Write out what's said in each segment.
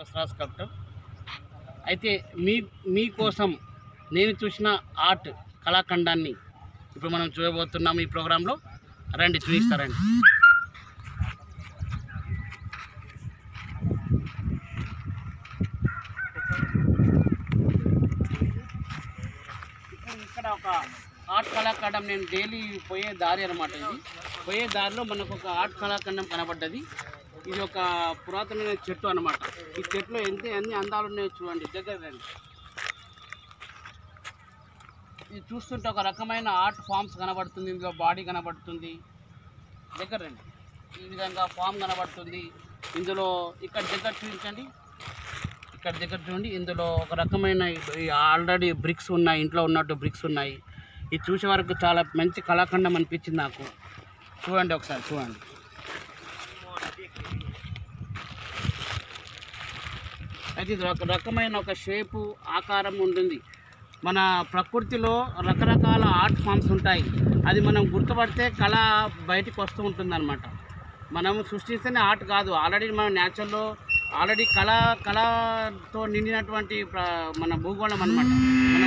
బసరాజ్ sculptor అయితే మీ మీకోసం నేను చూసిన ఆర్ట్ కళాఖండాన్ని ఇప్పుడు మనం చూడబోతున్నాం ఈ ప్రోగ్రాంలో రండి చూపిస్తారండి ఇక్కడ ఒక ఆర్ట్ కళాఖండం నేను డైలీ పోయే దారి అనమాట ఇది పోయే దారిలో మనకు ఒక ఆర్ట్ కళాఖండం కనబడ్డది ఇది ఒక పురాతనమైన చెట్టు అన్నమాట ఈ చెట్టులో ఎంత ఎన్ని అందాలు ఉన్నాయో చూడండి దగ్గర రండి ఇది చూస్తుంటే ఒక రకమైన ఆర్ట్ ఫామ్స్ కనబడుతుంది ఇందులో బాడీ కనబడుతుంది దగ్గర రండి ఈ విధంగా ఫామ్ కనబడుతుంది ఇందులో ఇక్కడ దగ్గర చూపించండి ఇక్కడ దగ్గర చూడండి ఇందులో ఒక రకమైన ఆల్రెడీ బ్రిక్స్ ఉన్నాయి ఇంట్లో ఉన్నట్టు బ్రిక్స్ ఉన్నాయి ఇది చూసే వరకు చాలా మంచి కళాఖండం అనిపించింది నాకు చూడండి ఒకసారి చూడండి అయితే ఇది ఒక రకమైన ఒక షేపు ఆకారం ఉంటుంది మన ప్రకృతిలో రకరకాల ఆర్ట్ ఫామ్స్ ఉంటాయి అది మనం గుర్తుపడితే కళ బయటికి వస్తూ ఉంటుంది అనమాట మనం సృష్టిస్తేనే ఆర్ట్ కాదు ఆల్రెడీ మన న్యాచురల్లో ఆల్రెడీ కళ కళతో నిండినటువంటి ప్ర- మన భూగోళం అనమాట మనం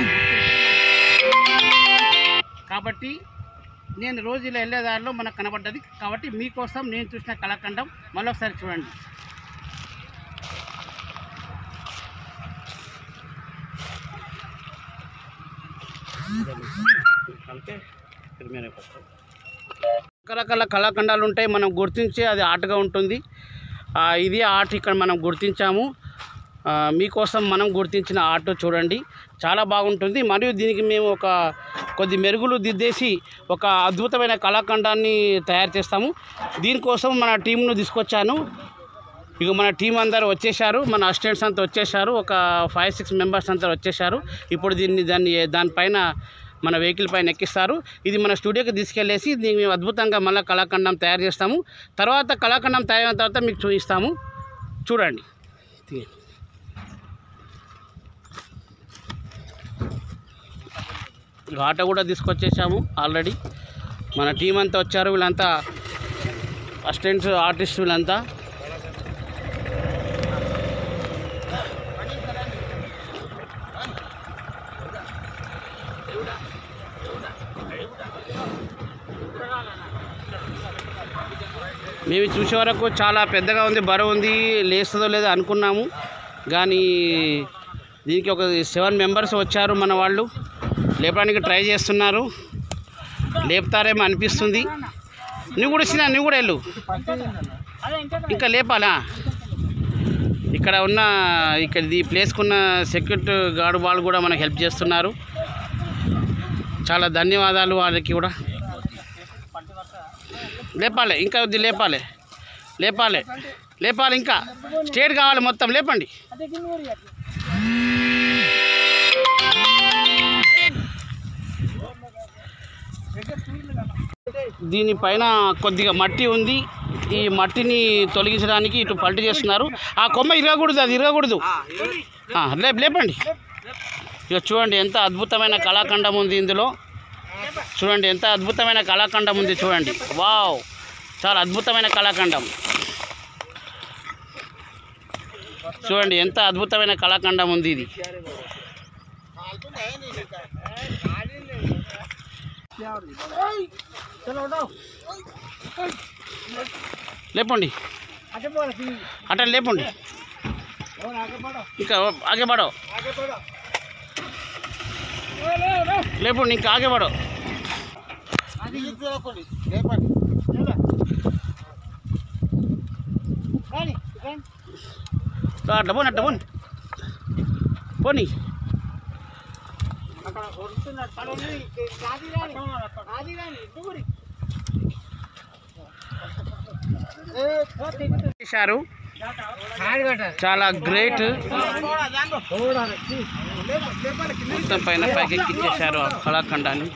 కాబట్టి నేను రోజు ఇలా వెళ్ళేదారిలో మనకు కనబడ్డది కాబట్టి మీకోసం నేను చూసిన కళాఖండం మళ్ళొకసారి చూడండి రకరకాల కళాఖండాలు ఉంటాయి మనం గుర్తించి అది ఆటగా ఉంటుంది ఆ, ఇది ఆర్ట్ ఇక్కడ మనం గుర్తించాము ఆ, మీకోసం మనం గుర్తించిన ఆర్ట్ చూడండి చాలా బాగుంటుంది మరియు దీనికి మేము ఒక కొద్ది మెరుగులు దిద్దేసి ఒక అద్భుతమైన కళాఖండాన్ని తయారు చేస్తాము దీనికోసం మన టీంను తీసుకొచ్చాను ఇక మన టీం అందరు వచ్చేసారు మన అసిస్టెంట్స్ అంతా వచ్చేసారు ఒక ఫైవ్ సిక్స్ మెంబర్స్ అంతా వచ్చేసారు ఇప్పుడు దీన్ని దాన్ని దానిపైన మన వెహికల్ పైన ఎక్కిస్తారు ఇది మన స్టూడియోకి తీసుకెళ్ళేసి దీన్ని మేము అద్భుతంగా మళ్ళీ కళాఖండం తయారు చేస్తాము తర్వాత కళాఖండం తయారైన తర్వాత మీకు చూపిస్తాము చూడండి తీయండి. ఇక ఆటో కూడా తీసుకొచ్చేసాము ఆల్రెడీ మన టీం అంతా వచ్చారు వీళ్ళంతా అసిస్టెంట్స్ ఆర్టిస్ట్ వీళ్ళంతా మేము చూసే వరకు చాలా పెద్దగా ఉంది బరువు ఉంది లేస్తుందో లేదో అనుకున్నాము కానీ దీనికి ఒక సెవెన్ మెంబర్స్ వచ్చారు మన వాళ్ళు లేపడానికి ట్రై చేస్తున్నారు లేపుతారేమో అనిపిస్తుంది నువ్వు కూడా ఇచ్చినా నువ్వు కూడా వెళ్ళు ఇంకా లేపాలా ఇక్కడ ఉన్న ఇక్కడ ఈ ప్లేస్కి ఉన్న సెక్యూరిటీ గార్డు వాళ్ళు కూడా మనకు హెల్ప్ చేస్తున్నారు చాలా ధన్యవాదాలు వాళ్ళకి కూడా లేపాలి ఇంకా వద్దు లేపాలి లేపాలి లేపాలి ఇంకా స్టేట్ కావాలి మొత్తం లేపండి దీనిపైన కొద్దిగా మట్టి ఉంది ఈ మట్టిని తొలగించడానికి ఇటు పల్టి చేస్తున్నారు ఆ కొమ్మ ఇరగకూడదు అది ఇరగకూడదు ఆ, లేప లేపండి ఇక చూడండి ఎంత అద్భుతమైన కళాఖండం ఉంది ఇందులో చూడండి ఎంత అద్భుతమైన కళాఖండం ఉంది చూడండి వావ్ చాలా అద్భుతమైన కళాఖండం చూడండి ఎంత అద్భుతమైన కళాఖండం ఉంది ఇది లేపండి అట్లా లేపండి ఇంకా ఆగే పడో లేపండి ఇంకా ఆగే పడో అట్లా పోనీ అట్లా పోనీ పోనీ చేశారు చాలా గ్రేట్ మొత్తం పైన పైకి ఎక్కించేశారు ఆ కళాఖండాన్ని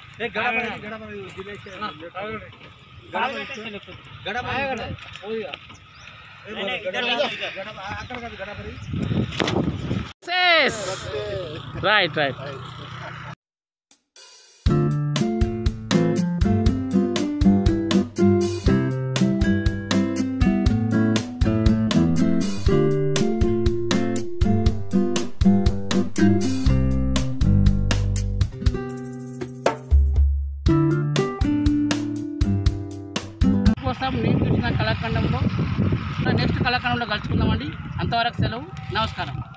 రైట్ రైట్ మీకోసం నేను చూసిన కళాఖండంలో నెక్స్ట్ కళాఖండంలో కలుసుకుందామండి అంతవరకు సెలవు నమస్కారం